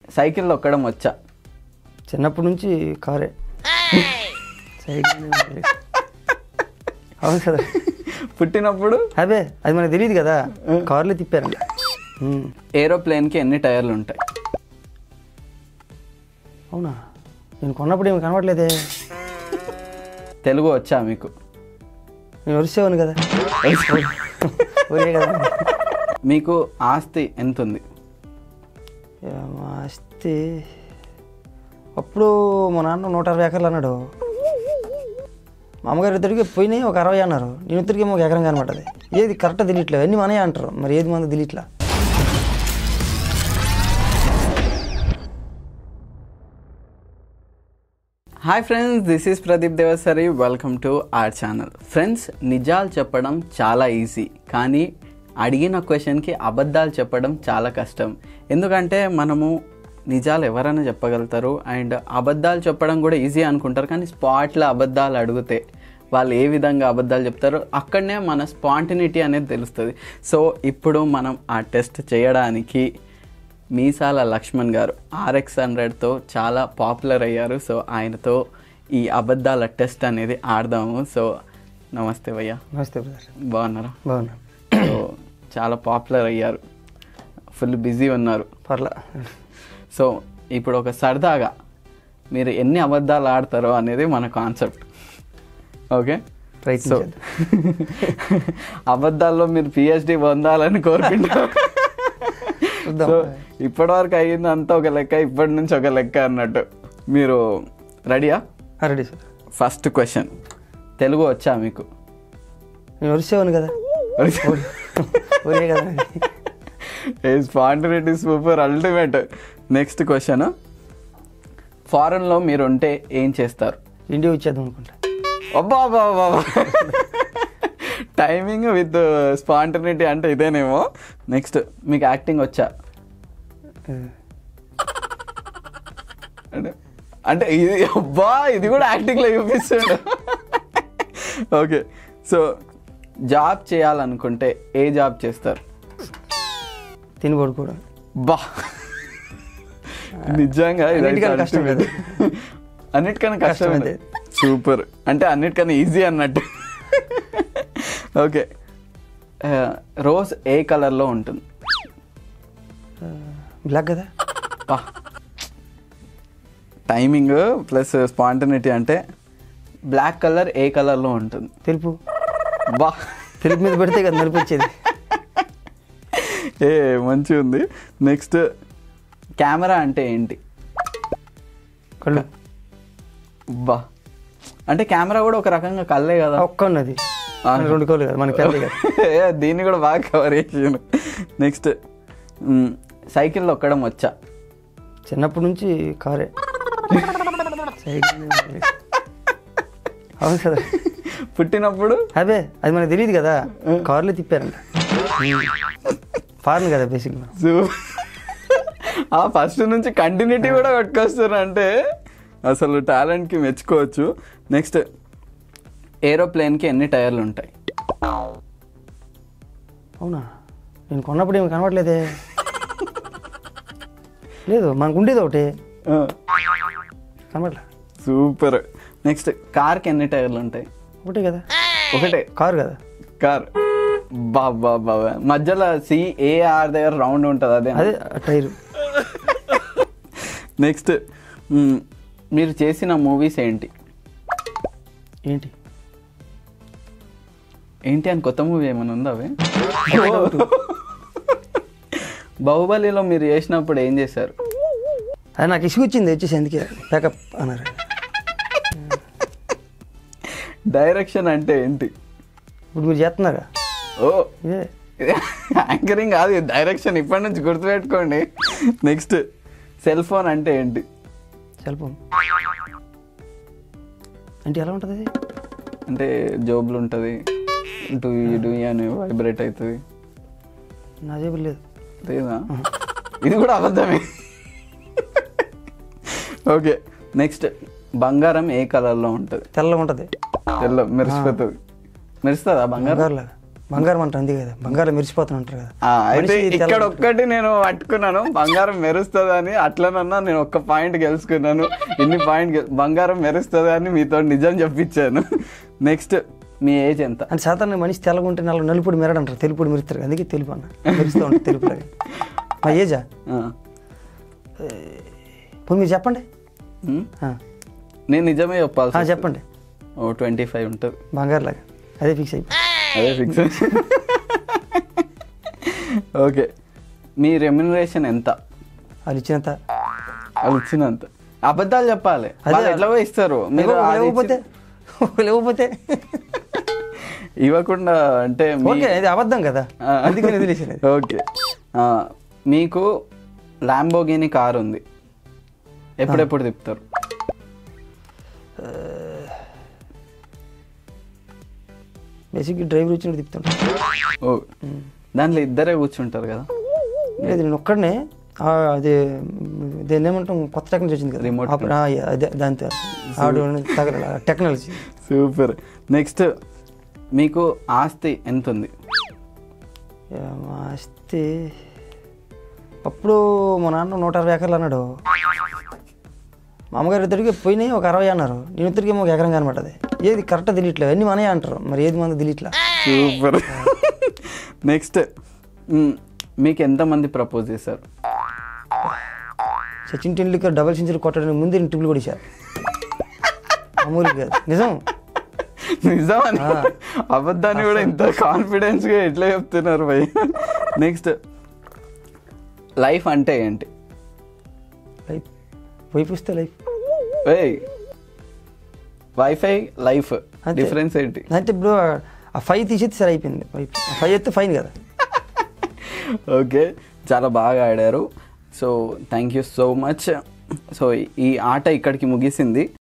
Cycle తొక్కడం వచ్చా చిన్నప్పటి నుంచి కారే సైకిల్ ఉంది. అవును కదా పుట్టినప్పుడు అదే అది మనకు తెలియదు కదా కార్లో తిప్పారంట ఉమ్. ఏరోప్లేన్కి ఎన్ని టైర్లు ఉంటాయి అవునా నేను కొన్నప్పుడు ఏమి కనబడలేదే తెలుగు వచ్చా మీకు నేను వరిసేవాను కదా ఒరే కదా మీకు ఆస్తి ఎంత ఉంది యా, మా ఆస్తి అప్పుడు మా నాన్న నూట అరవై ఎకరాలు అన్నాడు మా అమ్మగారు ఇద్దరికి పోయినాయి ఒక అరవై అన్నారు నేను ఇద్దరికి ఒక ఎకరం కనబడ్డది ఏది కరెక్ట్ తెలియట్లేదు అన్ని మనమే అంటారు మరి ఏది మనకు తెలియట్లా hi friends this is Pradeep Devasari welcome to our channel friends నిజాలు చెప్పడం చాలా ఈజీ కానీ అడిగిన క్వశ్చన్కి అబద్ధాలు చెప్పడం చాలా కష్టం ఎందుకంటే మనము నిజాలు ఎవరైనా చెప్పగలుగుతారు అండ్ అబద్ధాలు చెప్పడం కూడా ఈజీ అనుకుంటారు కానీ స్పాట్లో అబద్ధాలు అడిగితే వాళ్ళు ఏ విధంగా అబద్ధాలు చెప్తారో అక్కడనే మన స్పాంటినిటీ అనేది తెలుస్తుంది సో ఇప్పుడు మనం ఆ టెస్ట్ చేయడానికి మీసాల లక్ష్మణ్ గారు ఆర్ఎక్స్ హండ్రెడ్తో చాలా పాపులర్ అయ్యారు సో ఆయనతో ఈ అబద్ధాల టెస్ట్ అనేది ఆడదాము సో నమస్తే భయ్య నమస్తే బ్రదర్ బాగున్నారా బాగున్నా సో చాలా పాపులర్ అయ్యారు ఫుల్ బిజీ ఉన్నారు పర్లా సో ఇప్పుడు ఒక సరదాగా మీరు ఎన్ని అబద్ధాలు ఆడతారో అనేది మన కాన్సెప్ట్ ఓకే సో ప్రయత్నించాను అబద్ధాల్లో మీరు పిహెచ్డి పొందాలని కోరుకుంటారు చూద్దాం సో ఇప్పటివరకు అయ్యింది అంతా ఒక లెక్క ఇప్పటి నుంచి ఒక లెక్క అన్నట్టు మీరు రెడీయా ready sir first question Telugu వచ్చా మీకు నేను వరిసేవాను కదా ఒరే కదా spontaneity super ultimate next question ఫారెన్లో మీరు ఉంటే ఏం చేస్తారు ఇండియా వచ్చేద్దాం అనుకుంటా అబ్బా అబ్బా అబ్బా అబ్బా. టైమింగ్ విత్ స్పాంటినిటీ అంటే ఇదేనేమో నెక్స్ట్ మీకు యాక్టింగ్ వచ్చా అంటే అంటే ఇది అబ్బా ఇది కూడా యాక్టింగ్లో చూపిస్తాడు ఓకే సో జాబ్ చేయాలనుకుంటే ఏ జాబ్ చేస్తారు తిని పడుకోవడం బా నిజంగా ఇదైతే అన్నిటికన్నా కష్టం ultimate. అన్నిటికన్నా కష్టం కష్టం ఇది. సూపర్ అంటే అన్నిటికన్నా ఈజీ అన్నట్టు ఓకే ఆ, రోజ్ ఏ కలర్లో ఉంటుంది బ్లాక్ కదా బా టైమింగ్ ప్లస్ స్పాంటనిటీ అంటే బ్లాక్ కలర్ ఏ కలర్లో ఉంటుంది తెలుపు బా తెలుపు మీద పెడితే కదా నలుపు వచ్చేది ఏ మంచి ఉంది నెక్స్ట్ కెమెరా అంటే ఏంటి కళ్ళు బా అంటే కెమెరా కూడా ఒక రకంగా కళ్ళే కదా ఒక్క ఉన్నది మనకి రెండు కోళ్ళు కదా మనకి పెద్ద కదా ఏ, దీన్ని కూడా బాగా కవర్ చేసాను నెక్స్ట్ మ్, సైకిల్ తొక్కడం వచ్చా చిన్నప్పటి నుంచి కారే సైకిల్ ఉంది. అవును కదా పుట్టినప్పుడు అదే అది మనకు తెలియదు కదా కార్లో తిప్పారంట ఫారెన్ కదా బేసిక్ సో ఆ ఫస్ట్ నుంచి కంటిన్యూటీ కూడా పట్టుకొస్తారు అంటే అసలు టాలెంట్కి మెచ్చుకోవచ్చు నెక్స్ట్ ఏరోప్లేన్కి ఎన్ని టైర్లు ఉంటాయి అవునా నేను కొన్నప్పుడు ఏమి కనబడలేదే లేదు మనకు ఉండేది ఒకటి కనబడలే సూపర్ నెక్స్ట్ కార్కి ఎన్ని టైర్లు ఉంటాయి ఒకటే కదా ఒకటే కారు కదా కార్ బాబా బాబా మధ్యలో సిఏఆర్ దగ్గర రౌండ్ ఉంటుంది అదే అదే టైరు నెక్స్ట్ మీరు చేసిన మూవీస్ ఏంటి ఏంటి ఏంటి అని కొత్త మూవీ ఏమైనా ఉందా అవి బాహుబలిలో మీరు చేసినప్పుడు ఏం చేశారు అది నాకు ఇసుగు వచ్చింది వచ్చేసి ఎందుకే ప్యాకప్ అన్నారు డైరెక్షన్ అంటే ఏంటి ఇప్పుడు మీరు చేస్తున్నారా ఓ ఇదే యాంకరింగ్ కాదు డైరెక్షన్ ఇప్పటి నుంచి గుర్తుపెట్టుకోండి నెక్స్ట్ సెల్ ఫోన్ అంటే ఏంటి సెల్ ఫోన్ అంటే ఎలా ఉంటుంది అది అంటే జోబులు ఉంటుంది టూ డూ అని వైబ్రేట్ అవుతుంది నా జేబులు లేదు లేదా ఇది కూడా అబద్ధమే ఓకే నెక్స్ట్ బంగారం ఏ కలర్లో ఉంటుంది తెల్లగా ఉంటుంది తెల్ల మెరిసిపోతుంది మెరుస్తుందా బంగారం బంగారులాగా బంగారం అంటారు అంతే కదా బంగారం మెరిసిపోతున్నా అంటారు కదా ఆ, అయితే మనిషి ఇక్కడ తెల్ల- ఒక్కటి నేను పట్టుకున్నాను బంగారం మెరుస్తుంది అని అట్లనన్నా నేను ఒక్క పాయింట్ గెలుచుకున్నాను ఇన్ని పాయింట్ గె- బంగారం మెరుస్తుంది అని మీతో నిజం చెప్పించాను నెక్స్ట్ మీ ఏజ్ ఎంత అంటే సాధారణ మనిషి తెల్లగా ఉంటే నల్ల నలుపుడు మెరడు అంటారు తెలుపుడు మెరుస్తారు అందుకే తెలుపు అన్న మెరుస్తూ ఉంటుంది తెలుపులాగా మా ఏజా ఆ. ఇప్పుడు మీరు చెప్పండి ఉమ్, ఆ. నేను నిజమే చెప్పాలి ఆ, చెప్పండి ఓ ట్వంటీ ఫైవ్ ఉంటుంది బంగారు లాగా అదే ఫిక్స్ అయిపోయి అదే ఫిక్స్ ఓకే మీ రెమ్యునరేషన్ ఎంత వాళ్ళు ఇచ్చినంత అది ఇచ్చినంత అబద్ధాలు చెప్పాలి అదే. వాళ్ళు ఎట్లా ఇస్తారు మీరు లేవు- అది లేకపోతే లేకపోతే ఇచ్చి- ఇవ్వకుండా అంటే మీ- ఓకే ఇది అబద్ధం కదా ఆ. అందుకని వదిలేసాను ఓకే ఆ, మీకు ల్యాంబోగిని కార్ ఉంది ఎప్పుడెప్పుడు తిప్పుతారు బేసిక్ డ్రైవర్ వచ్చినట్టు తిప్పుతాను ఓ దాంట్లో ఇద్దరే కూర్చుంటారు కదా లేదు నేను ఒక్కడనే ఆ, అది దీన్ని ఏమంటాం కొత్త టెక్నాలజీ వచ్చింది కదా Remote ఆప- ఆ, యా, అదే దాంతో ఆవిడ తగల టెక్నాలజీ సూపర్ నెక్స్ట్ మీకు ఆస్తి ఎంత ఉంది ఆస్తి అప్పుడు మా నాన్న నూట అరవై ఎకరాలు అన్నాడు మా అమ్మగారు ఇద్దరికి పోయినాయి ఒక అరవై అన్నారు నేను ఇద్దరికి ఒక ఎకరం కనమాట అది ఏది కరెక్ట్ తెలియట్లేదు అన్ని మనయే అంటారు మరి ఏది మంది తెలియట్లే సూపర్ నెక్స్ట్ మీకు ఎంతమంది ప్రపోజ్ చేశారు సచిన్ టెండూల్కర్ డబల్ సెంచరీ కొట్టడానికి ముందే నేను ట్రిపుల్ కొట్టేశారు మామూలు కాదు నిజం నిజమని ఆ. అబద్ధాన్ని కూడా ఇంత కాన్ఫిడెన్స్ గా ఎట్లా చెప్తున్నారు భయ్ నెక్స్ట్ లైఫ్ అంటే ఏంటి లైఫ్ వైపు వస్తే లైఫ్ ఏయ్ వైఫై లైఫ్ అంతే. డిఫరెన్స్ ఏంటి అంటే ఇప్పుడు ఆ ఫైవ్ తీసేది సరే అయిపోయింది ఫైవ్ ఫైవ్ అయితే ఫైన్ కదా ఓకే చాలా బాగా ఆడారు so thank you so much so ఈ ఆట ఇక్కడికి ముగిసింది